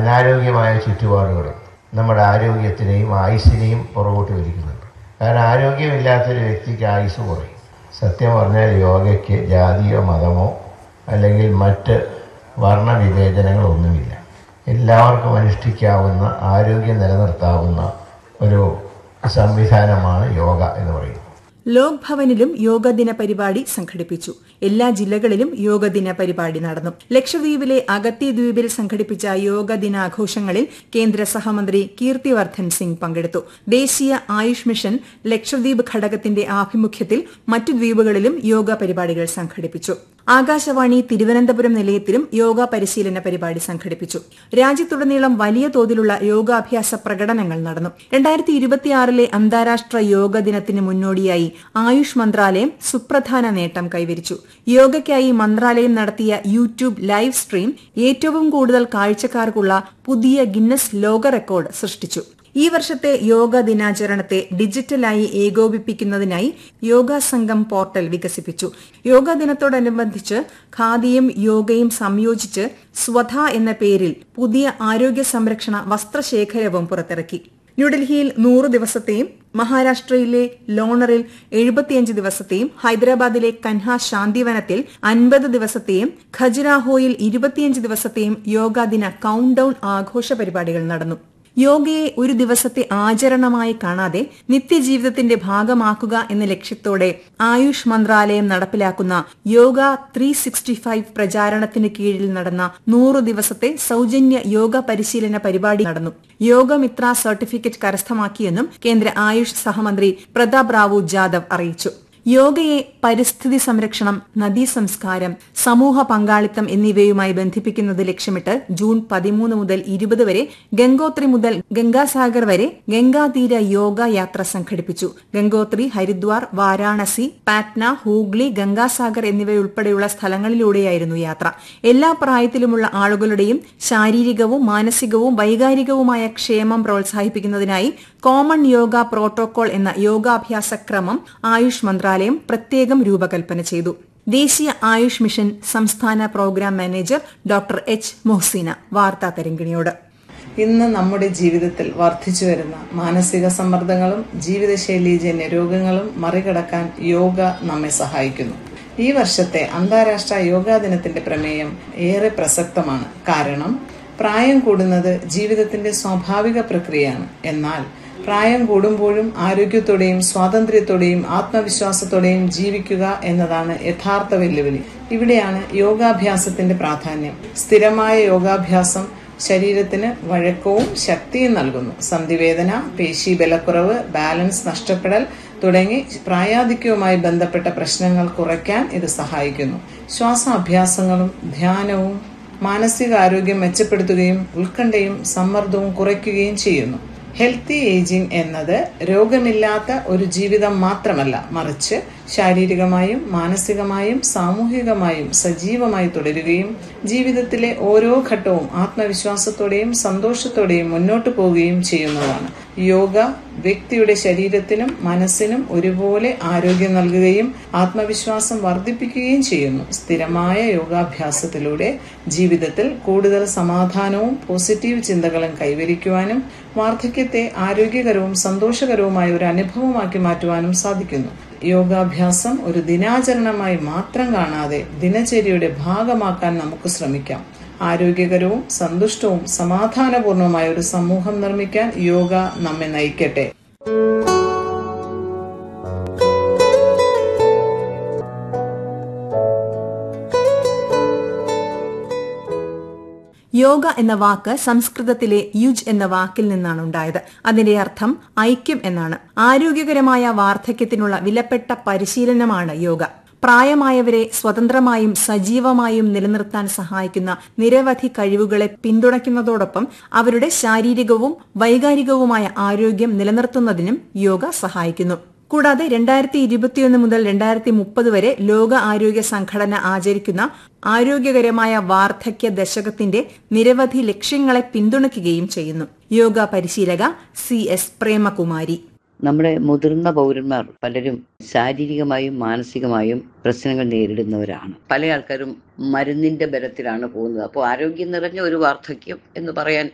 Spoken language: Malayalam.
അനാരോഗ്യമായ ചുറ്റുപാടുകൾ നമ്മുടെ ആരോഗ്യത്തിനെയും ആയുസ്സിനെയും പുറകോട്ട് വലിക്കുന്നുണ്ട് കാരണം ആരോഗ്യമില്ലാത്തൊരു വ്യക്തിക്ക് ആയുസ് കുറയും സത്യം പറഞ്ഞാൽ യോഗയ്ക്ക് ജാതിയോ മതമോ അല്ലെങ്കിൽ മറ്റ് വർണ്ണവിവേചനങ്ങളൊന്നുമില്ല എല്ലാവർക്കും അനുഷ്ഠിക്കാവുന്ന ആരോഗ്യം നിലനിർത്താവുന്ന ഒരു സംവിധാനമാണ് യോഗ എന്ന് പറയുന്നത് ലോക് ഭവനിലും യോഗദിന പരിപാടി സംഘടിപ്പിച്ചു എല്ലാ ജില്ലകളിലും യോഗദിന പരിപാടി നടന്നു ലക്ഷദ്വീപിലെ അഗത്തി ദ്വീപിൽ സംഘടിപ്പിച്ച യോഗ ദിനാഘോഷങ്ങളിൽ കേന്ദ്ര സഹമന്ത്രി കീർത്തിവർദ്ധൻ സിംഗ് പങ്കെടുത്തു ദേശീയ ആയുഷ് മിഷൻ ലക്ഷദ്വീപ് ഘടകത്തിന്റെ ആഭിമുഖ്യത്തിൽ മറ്റു ദ്വീപുകളിലും യോഗ പരിപാടികൾ സംഘടിപ്പിച്ചു ആകാശവാണി തിരുവനന്തപുരം നിലയത്തിലും യോഗ പരിശീലന പരിപാടി സംഘടിപ്പിച്ചു രാജ്യത്തുടനീളം വലിയ തോതിലുള്ള യോഗാഭ്യാസ പ്രകടനങ്ങൾ നടന്നു രണ്ടായിരത്തി ഇരുപത്തിയാറിലെ അന്താരാഷ്ട്ര യോഗ ദിനത്തിന് മുന്നോടിയായി ആയുഷ് മന്ത്രാലയം സുപ്രധാന നേട്ടം കൈവരിച്ചു യോഗയ്ക്കായി മന്ത്രാലയം നടത്തിയ യൂട്യൂബ് ലൈവ് സ്ട്രീം ഏറ്റവും കൂടുതൽ കാഴ്ചക്കാർക്കുള്ള പുതിയ ഗിന്നസ് ലോക റെക്കോർഡ് സൃഷ്ടിച്ചു ഈ വർഷത്തെ യോഗ ദിനാചരണത്തെ ഡിജിറ്റലായി ഏകോപിപ്പിക്കുന്നതിനായി യോഗ സംഘം പോർട്ടൽ വികസിപ്പിച്ചു യോഗ ദിനത്തോടനുബന്ധിച്ച് ഖാദിയും യോഗയും സംയോജിച്ച് സ്വധ എന്ന പേരിൽ പുതിയ ആരോഗ്യ സംരക്ഷണ വസ്ത്രശേഖരവും പുറത്തിറക്കി ന്യൂഡൽഹിയിൽ നൂറ് ദിവസത്തെയും മഹാരാഷ്ട്രയിലെ ലോണറിൽ എഴുപത്തിയഞ്ച് ദിവസത്തെയും ഹൈദരാബാദിലെ കൻഹ ശാന്തിവനത്തിൽ അൻപത് ദിവസത്തെയും ഖജുരാഹോയിൽ ഇരുപത്തിയഞ്ച് ദിവസത്തെയും യോഗാദിന കൌണ്ട് ഡൌൺ ആഘോഷ പരിപാടികൾ നടന്നു യോഗയെ ഒരു ദിവസത്തെ ആചരണമായി കാണാതെ നിത്യജീവിതത്തിന്റെ ഭാഗമാക്കുക എന്ന ലക്ഷ്യത്തോടെ ആയുഷ് മന്ത്രാലയം നടപ്പിലാക്കുന്ന യോഗ ത്രീ സിക്സ്റ്റി ഫൈവ് പ്രചാരണത്തിന് കീഴിൽ നടന്ന നൂറ് ദിവസത്തെ സൌജന്യ യോഗ പരിശീലന പരിപാടി നടന്നു യോഗമിത്ര സർട്ടിഫിക്കറ്റ് കരസ്ഥമാക്കിയെന്നും കേന്ദ്ര ആയുഷ് സഹമന്ത്രി പ്രതാപ് റാവു ജാദവ് അറിയിച്ചു യോഗയെ പരിസ്ഥിതി സംരക്ഷണം നദീ സംസ്കാരം സമൂഹ പങ്കാളിത്തം എന്നിവയുമായി ബന്ധിപ്പിക്കുന്നത് ലക്ഷ്യമിട്ട് ജൂൺ പതിമൂന്ന് മുതൽ ഇരുപത് വരെ ഗംഗോത്രി മുതൽ ഗംഗാസാഗർ വരെ ഗംഗാതീര യോഗ യാത്ര സംഘടിപ്പിച്ചു ഗംഗോത്രി ഹരിദ്വാർ വാരാണസി പാറ്റ്ന ഹൂഗ്ലി ഗംഗാസാഗർ എന്നിവയുൾപ്പെടെയുള്ള സ്ഥലങ്ങളിലൂടെയായിരുന്നു യാത്ര എല്ലാ പ്രായത്തിലുമുള്ള ആളുകളുടെയും ശാരീരികവും മാനസികവും വൈകാരികവുമായ ക്ഷേമം പ്രോത്സാഹിപ്പിക്കുന്നതിനായി കോമൺ യോഗ പ്രോട്ടോകോൾ എന്ന യോഗാഭ്യാസ ക്രമം ആയുഷ് മന്ത്രാലയം പ്രത്യേകം രൂപകൽപ്പന ചെയ്തു ദേശീയ ആയുഷ് മിഷൻ സംസ്ഥാന programme manager doctor H Mohsina വാർത്താ തരംഗിണിയോട് ഇന്ന് നമ്മുടെ ജീവിതത്തിൽ വർദ്ധിച്ചു വരുന്ന മാനസിക സമ്മർദ്ദങ്ങളും ജീവിതശൈലീജന്യ രോഗങ്ങളും മറികടക്കാൻ യോഗ നമ്മെ സഹായിക്കുന്നു ഈ വർഷത്തെ അന്താരാഷ്ട്ര യോഗാ ദിനത്തിന്റെ പ്രമേയം ഏറെ പ്രസക്തമാണ് കാരണം പ്രായം കൂടുന്നത് ജീവിതത്തിന്റെ സ്വാഭാവിക പ്രക്രിയയാണ് എന്നാൽ പ്രായം കൂടുമ്പോഴും ആരോഗ്യത്തോടെയും സ്വാതന്ത്ര്യത്തോടെയും ആത്മവിശ്വാസത്തോടെയും ജീവിക്കുക എന്നതാണ് യഥാർത്ഥ വെല്ലുവിളി ഇവിടെയാണ് യോഗാഭ്യാസത്തിന്റെ പ്രാധാന്യം സ്ഥിരമായ യോഗാഭ്യാസം ശരീരത്തിന് വഴക്കവും ശക്തിയും നൽകുന്നു സന്ധിവേദന പേശി ബലക്കുറവ് ബാലൻസ് നഷ്ടപ്പെടൽ തുടങ്ങി പ്രായാധിക്യവുമായി ബന്ധപ്പെട്ട പ്രശ്നങ്ങൾ കുറയ്ക്കാൻ ഇത് സഹായിക്കുന്നു ശ്വാസാഭ്യാസങ്ങളും ധ്യാനവും മാനസികാരോഗ്യം മെച്ചപ്പെടുത്തുകയും ഉത്കണ്ഠയും സമ്മർദ്ദവും കുറയ്ക്കുകയും ചെയ്യുന്നു ഹെൽത്തി ഏജിംഗ് എന്നത് രോഗമില്ലാത്ത ഒരു ജീവിതം മാത്രമല്ല മറിച്ച് ശാരീരികമായും മാനസികമായും സാമൂഹികമായും സജീവമായി തുടരുകയും ജീവിതത്തിലെ ഓരോ ഘട്ടവും ആത്മവിശ്വാസത്തോടെയും സന്തോഷത്തോടെയും മുന്നോട്ടു പോവുകയും ചെയ്യുന്നതാണ് യോഗ വ്യക്തിയുടെ ശരീരത്തിനും മനസ്സിനും ഒരുപോലെ ആരോഗ്യം നൽകുകയും ആത്മവിശ്വാസം വർദ്ധിപ്പിക്കുകയും ചെയ്യുന്നു സ്ഥിരമായ യോഗാഭ്യാസത്തിലൂടെ ജീവിതത്തിൽ കൂടുതൽ സമാധാനവും പോസിറ്റീവ് ചിന്തകളും കൈവരിക്കുവാനും വാർദ്ധക്യത്തെ ആരോഗ്യകരവും സന്തോഷകരവുമായ ഒരു അനുഭവമാക്കി മാറ്റുവാനും സാധിക്കുന്നു യോഗാഭ്യാസം ഒരു ദിനാചരണമായി മാത്രം കാണാതെ ദിനചര്യയുടെ ഭാഗമാക്കാൻ നമുക്ക് ശ്രമിക്കാം ആരോഗ്യകരവും സന്തുഷ്ടവും സമാധാനപൂർണവുമായ ഒരു സമൂഹം നിർമ്മിക്കാൻ യോഗ നമ്മെ നയിക്കട്ടെ യോഗ എന്ന വാക്ക് സംസ്കൃതത്തിലെ യുജ് എന്ന വാക്കിൽ നിന്നാണ് ഉണ്ടായത് അതിന്റെ അർത്ഥം ഐക്യം എന്നാണ് ആരോഗ്യകരമായ വാർദ്ധക്യത്തിനുള്ള വിലപ്പെട്ട പരിശീലനമാണ് യോഗ പ്രായമായവരെ സ്വതന്ത്രമായും സജീവമായും നിലനിർത്താൻ സഹായിക്കുന്ന നിരവധി കഴിവുകളെ പിന്തുണയ്ക്കുന്നതോടൊപ്പം അവരുടെ ശാരീരികവും വൈകാരികവുമായ ആരോഗ്യം നിലനിർത്തുന്നതിനും യോഗ സഹായിക്കുന്നു കൂടാതെ രണ്ടായിരത്തി ഇരുപത്തിയൊന്ന് മുതൽ രണ്ടായിരത്തി മുപ്പത് വരെ ലോക ആരോഗ്യ സംഘടന ആചരിക്കുന്ന ആരോഗ്യകരമായ വാർദ്ധക്യ ദശകത്തിന്റെ നിരവധി ലക്ഷ്യങ്ങളെ പിന്തുണയ്ക്കുകയും ചെയ്യുന്നു യോഗ പരിശീലക സി എസ് പ്രേമകുമാരി നമ്മുടെ മുതിർന്ന പൗരന്മാർ പലരും ശാരീരികമായും മാനസികമായും പ്രശ്നങ്ങൾ നേരിടുന്നവരാണ് പല ആൾക്കാരും മരുന്നിന്റെ ബലത്തിലാണ് പോകുന്നത് അപ്പോൾ ആരോഗ്യം നിറഞ്ഞ ഒരു വാർദ്ധക്യം എന്ന് പറയാൻ